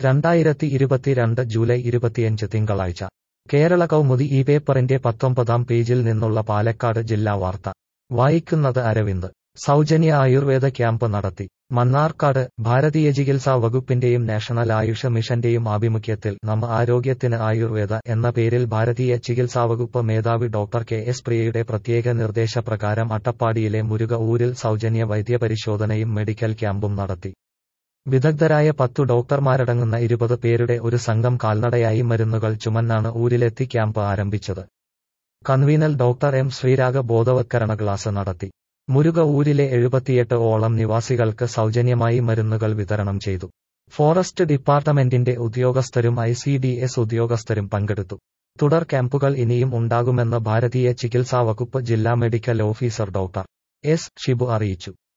രണ്ടായിരത്തി ഇരുപത്തിരണ്ട് ജൂലൈ ഇരുപത്തിയഞ്ച് തിങ്കളാഴ്ച കേരള കൗമുദി ഈ പേപ്പറിന്റെ പത്തൊമ്പതാം പേജിൽ നിന്നുള്ള പാലക്കാട് ജില്ലാ വാർത്ത വായിക്കുന്നത് അരവിന്ദ് സൗജന്യ ആയുർവേദ ക്യാമ്പ് നടത്തി മണ്ണാർക്കാട് ഭാരതീയ ചികിത്സാ വകുപ്പിന്റെയും നാഷണൽ ആയുഷ മിഷന്റെയും ആഭിമുഖ്യത്തിൽ നമ്മ ആരോഗ്യത്തിന് ആയുർവേദ എന്ന പേരിൽ ഭാരതീയ ചികിത്സാ വകുപ്പ് മേധാവി ഡോക്ടർ കെ എസ് പ്രിയയുടെ പ്രത്യേക നിർദ്ദേശപ്രകാരം അട്ടപ്പാടിയിലെ മുരുക ഊരിൽ സൗജന്യ വൈദ്യപരിശോധനയും മെഡിക്കൽ ക്യാമ്പും നടത്തി വിദഗ്ധരായ പത്തു ഡോക്ടർമാരടങ്ങുന്ന ഇരുപത് പേരുടെ ഒരു സംഘം കാൽനടയായി മരുന്നുകൾ ചുമന്നാണ് ഊരിലെത്തി ക്യാമ്പ് ആരംഭിച്ചത് കൺവീനൽ ഡോക്ടർ എം ശ്രീരാഗ ബോധവത്കരണ ക്ലാസ് നടത്തി മുരുക ഊരിലെ എഴുപത്തിയെട്ട് ഓളം നിവാസികൾക്ക് സൗജന്യമായി മരുന്നുകൾ വിതരണം ചെയ്തു ഫോറസ്റ്റ് ഡിപ്പാർട്ട്മെന്റിന്റെ ഉദ്യോഗസ്ഥരും ഐ സി ഡി എസ് ഉദ്യോഗസ്ഥരും പങ്കെടുത്തു തുടർ ക്യാമ്പുകൾ ഇനിയും ഉണ്ടാകുമെന്ന് ഭാരതീയ ചികിത്സാ വകുപ്പ് ജില്ലാ medical officer doctor S Shibu അറിയിച്ചു